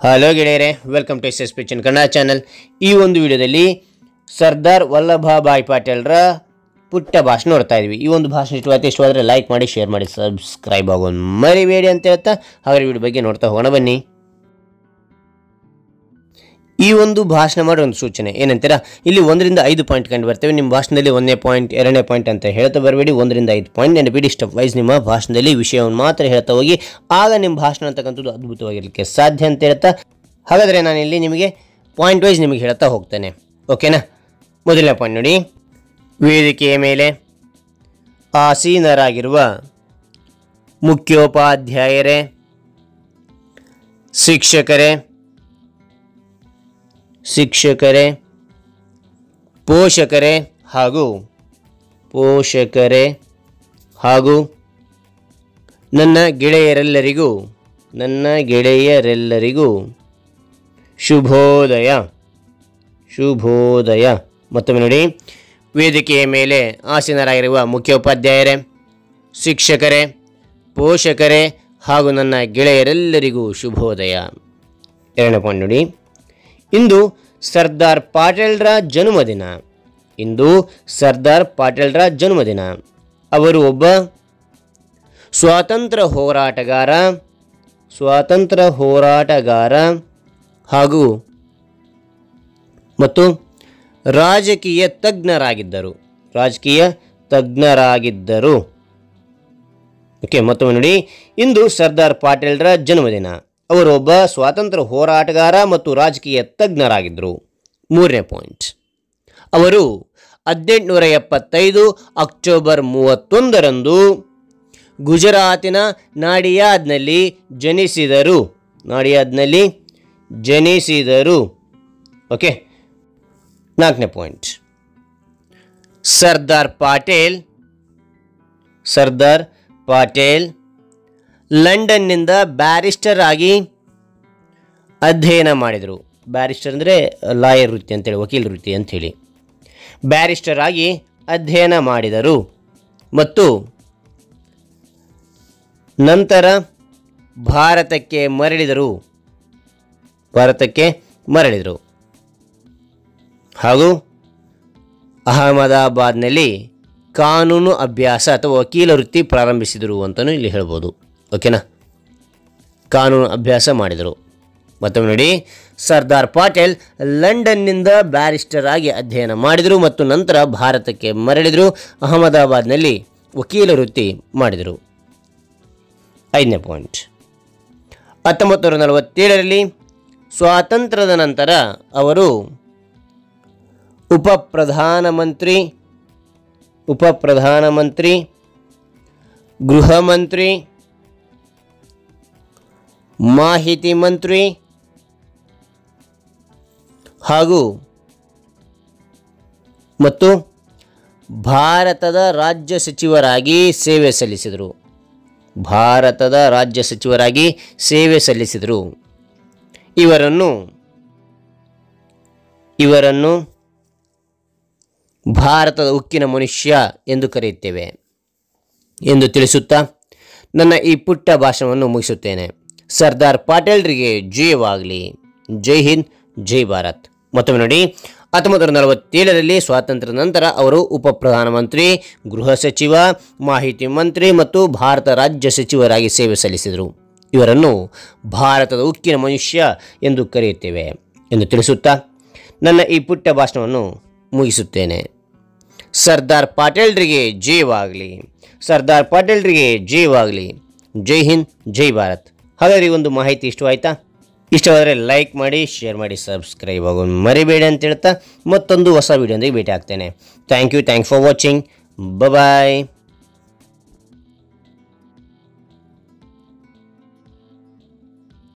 hello ಗೆಳೆಯರೆ welcome to S S ಪಿಚನ್ Kannada channel ಈ ಒಂದು ವಿಡಿಯೋದಲ್ಲಿ ಸರ್ದಾರ್ ವಲ್ಲಭಭಾಯ್ ಪಾಟೀಲ್ರ ಪುಟ್ಟ ಭಾಷಣ ನೋಡ್ತಾ ಇದ್ವಿ ಈ ಒಂದು ಭಾಷಣ ಇಷ್ಟವಾಯ್ತು ಇಷ್ಟವಾದರೆ ಲೈಕ್ ಮಾಡಿ ಶೇರ್ ಮಾಡಿ ಸಬ್ಸ್ಕ್ರೈಬ್ ಆಗೋದು ಮರಿಬೇಡಿ ಅಂತ ಹೇಳ್ತಾ ಹಾಗಾದ್ರೆ ವಿಡಿಯೋ ಬಗ್ಗೆ ನೋಡ್ತಾ ಹೋಗೋಣ ಬನ್ನಿ ಈ ಒಂದು ಭಾಷಣ ಮಾಡೋ ಒಂದು ಸೂಚನೆ ಏನಂತೀರಾ ಇಲ್ಲಿ ಒಂದರಿಂದ ಐದು ಪಾಯಿಂಟ್ ಕಂಡು ಬರ್ತೇವೆ ನಿಮ್ಮ ಭಾಷಣದಲ್ಲಿ ಒಂದನೇ ಪಾಯಿಂಟ್ ಎರಡನೇ ಪಾಯಿಂಟ್ ಅಂತ ಹೇಳ್ತಾ ಬರಬೇಡಿ ಒಂದರಿಂದ ಐದು ಪಾಯಿಂಟ್ ನೆನಪಿಡಿ ಸ್ಟೆಪ್ ವೈಸ್ ನಿಮ್ಮ ಭಾಷಣದಲ್ಲಿ ವಿಷಯವನ್ನು ಮಾತ್ರ ಹೇಳ್ತಾ ಹೋಗಿ ಆಗ ನಿಮ್ಮ ಭಾಷಣ ಅಂತಕ್ಕಂಥದ್ದು ಅದ್ಭುತವಾಗಿರಲಿಕ್ಕೆ ಸಾಧ್ಯ ಅಂತ ಹೇಳ್ತಾ ಹಾಗಾದರೆ ನಾನು ಇಲ್ಲಿ ನಿಮಗೆ ಪಾಯಿಂಟ್ ವೈಸ್ ನಿಮಗೆ ಹೇಳ್ತಾ ಹೋಗ್ತೇನೆ ಓಕೆನಾ ಮೊದಲನೇ ಪಾಯಿಂಟ್ ನೋಡಿ ವೇದಿಕೆಯ ಮೇಲೆ ಆಸೀನರಾಗಿರುವ ಮುಖ್ಯೋಪಾಧ್ಯಾಯರೇ ಶಿಕ್ಷಕರೇ ಶಿಕ್ಷಕರೇ ಪೋಷಕರೇ ಹಾಗೂ ಪೋಷಕರೇ ಹಾಗೂ ನನ್ನ ಗೆಳೆಯರೆಲ್ಲರಿಗೂ ನನ್ನ ಗೆಳೆಯರೆಲ್ಲರಿಗೂ ಶುಭೋದಯ ಶುಭೋದಯ ಮತ್ತೊಮ್ಮೆ ನೋಡಿ ವೇದಿಕೆಯ ಮೇಲೆ ಆಸೀನರಾಗಿರುವ ಮುಖ್ಯೋಪಾಧ್ಯಾಯರೇ ಶಿಕ್ಷಕರೇ ಪೋಷಕರೇ ಹಾಗೂ ನನ್ನ ಗೆಳೆಯರೆಲ್ಲರಿಗೂ ಶುಭೋದಯ ಎರಡನೇ ಪಾಯಿಂಟ್ ನೋಡಿ ಇಂದು ಸರ್ದಾರ್ ಪಾಟೀಲ್ರ ಜನ್ಮದಿನ ಇಂದು ಸರ್ದಾರ್ ಪಾಟೀಲ್ರ ಜನ್ಮದಿನ ಅವರು ಒಬ್ಬ ಸ್ವಾತಂತ್ರ್ಯ ಹೋರಾಟಗಾರ ಸ್ವಾತಂತ್ರ್ಯ ಹೋರಾಟಗಾರ ಹಾಗೂ ಮತ್ತು ರಾಜಕೀಯ ತಜ್ಞರಾಗಿದ್ದರು ರಾಜಕೀಯ ತಜ್ಞರಾಗಿದ್ದರು ಓಕೆ ಮತ್ತೊಮ್ಮೆ ನೋಡಿ ಇಂದು ಸರ್ದಾರ್ ಪಾಟೀಲ್ರ ಜನ್ಮದಿನ ಅವರು ಒಬ್ಬ ಸ್ವಾತಂತ್ರ್ಯ ಹೋರಾಟಗಾರ ಮತ್ತು ರಾಜಕೀಯ ತಜ್ಞರಾಗಿದ್ದರು ಮೂರನೇ ಪಾಯಿಂಟ್ ಅವರು ಹದಿನೆಂಟುನೂರ ಎಪ್ಪತ್ತೈದು ಅಕ್ಟೋಬರ್ ಮೂವತ್ತೊಂದರಂದು ಗುಜರಾತಿನ ನಾಡಿಯಾದ್ನಲ್ಲಿ ಜನಿಸಿದರು ನಾಡಿಯಾದ್ನಲ್ಲಿ ಜನಿಸಿದರು ಓಕೆ ನಾಲ್ಕನೇ ಪಾಯಿಂಟ್ ಸರ್ದಾರ್ ಪಾಟೇಲ್ ಸರ್ದಾರ್ ಪಾಟೇಲ್ ಲಂಡನ್ನಿಂದ ಬ್ಯಾರಿಸ್ಟರ್ ಆಗಿ ಅಧ್ಯಯನ ಮಾಡಿದರು ಬ್ಯಾರಿಸ್ಟರ್ ಅಂದರೆ ಲಾಯರ್ ವೃತ್ತಿ ಅಂತೇಳಿ ವಕೀಲ ವೃತ್ತಿ ಅಂಥೇಳಿ ಬ್ಯಾರಿಸ್ಟರ್ ಆಗಿ ಅಧ್ಯಯನ ಮಾಡಿದರು ಮತ್ತು ನಂತರ ಭಾರತಕ್ಕೆ ಮರಳಿದರು ಭಾರತಕ್ಕೆ ಮರಳಿದರು ಹಾಗೂ ಅಹಮದಾಬಾದ್ನಲ್ಲಿ ಕಾನೂನು ಅಭ್ಯಾಸ ಅಥವಾ ವಕೀಲ ವೃತ್ತಿ ಪ್ರಾರಂಭಿಸಿದರು ಅಂತಲೂ ಇಲ್ಲಿ ಹೇಳ್ಬೋದು ಓಕೆನಾ ಕಾನೂನು ಅಭ್ಯಾಸ ಮಾಡಿದರು ಮತ್ತೊಮ್ಮೆ ನೋಡಿ ಸರ್ದಾರ್ ಪಾಟೇಲ್ ಲಂಡನ್ನಿಂದ ಬ್ಯಾರಿಸ್ಟರ್ ಆಗಿ ಅಧ್ಯಯನ ಮಾಡಿದರು ಮತ್ತು ನಂತರ ಭಾರತಕ್ಕೆ ಮರಳಿದರು ಅಹಮದಾಬಾದ್ನಲ್ಲಿ ವಕೀಲ ವೃತ್ತಿ ಮಾಡಿದರು ಐದನೇ ಪಾಯಿಂಟ್ ಹತ್ತೊಂಬತ್ತು ನೂರ ನಲವತ್ತೇಳರಲ್ಲಿ ಸ್ವಾತಂತ್ರ್ಯದ ನಂತರ ಅವರು ಉಪ ಪ್ರಧಾನಮಂತ್ರಿ ಉಪ ಪ್ರಧಾನಮಂತ್ರಿ ಗೃಹ ಮಂತ್ರಿ ಮಾಹಿತಿ ಮಂತ್ರಿ ಹಾಗೂ ಮತ್ತು ಭಾರತದ ರಾಜ್ಯ ಸಚಿವರಾಗಿ ಸೇವೆ ಸಲ್ಲಿಸಿದರು ಭಾರತದ ರಾಜ್ಯ ಸಚಿವರಾಗಿ ಸೇವೆ ಸಲ್ಲಿಸಿದರು ಇವರನ್ನು ಇವರನ್ನು ಭಾರತದ ಉಕ್ಕಿನ ಮನುಷ್ಯ ಎಂದು ಕರೆಯುತ್ತೇವೆ ಎಂದು ತಿಳಿಸುತ್ತಾ ನನ್ನ ಈ ಪುಟ್ಟ ಭಾಷಣವನ್ನು ಮುಗಿಸುತ್ತೇನೆ ಸರ್ದಾರ್ ಪಾಟೇಲ್ರಿಗೆ ಜಯವಾಗಲಿ ಜೈ ಹಿಂದ್ ಜೈ ಭಾರತ್ ಮತ್ತೊಮ್ಮೆ ನೋಡಿ ಹತ್ತೊಂಬತ್ತು ನೂರ ನಲವತ್ತೇಳರಲ್ಲಿ ಸ್ವಾತಂತ್ರ್ಯದ ನಂತರ ಅವರು ಉಪ ಪ್ರಧಾನಮಂತ್ರಿ ಗೃಹ ಸಚಿವ ಮಾಹಿತಿ ಮಂತ್ರಿ ಮತ್ತು ಭಾರತ ರಾಜ್ಯ ಸಚಿವರಾಗಿ ಸೇವೆ ಸಲ್ಲಿಸಿದರು ಇವರನ್ನು ಭಾರತದ ಉಕ್ಕಿನ ಮನುಷ್ಯ ಎಂದು ಕರೆಯುತ್ತೇವೆ ಎಂದು ತಿಳಿಸುತ್ತಾ ನನ್ನ ಈ ಪುಟ್ಟ ಭಾಷಣವನ್ನು ಮುಗಿಸುತ್ತೇನೆ ಸರ್ದಾರ್ ಪಾಟೇಲ್ರಿಗೆ ಜಯವಾಗಲಿ ಸರ್ದಾರ್ ಪಾಟೇಲ್ರಿಗೆ ಜಯವಾಗಲಿ ಜೈ ಹಿಂದ್ ಜೈ ಭಾರತ್ ಹಾಗಾದ್ರೆ ಈ ಒಂದು ಮಾಹಿತಿ ಇಷ್ಟವಾಯ್ತಾ ಇಷ್ಟವಾದರೆ ಲೈಕ್ ಮಾಡಿ ಶೇರ್ ಮಾಡಿ ಸಬ್ಸ್ಕ್ರೈಬ್ ಆಗೋದು ಮರಿಬೇಡಿ ಅಂತ ಹೇಳ್ತಾ ಮತ್ತೊಂದು ಹೊಸ ವೀಡಿಯೋದೊಂದಿಗೆ ಭೇಟಿ ಆಗ್ತೇನೆ thank you thank for watching bye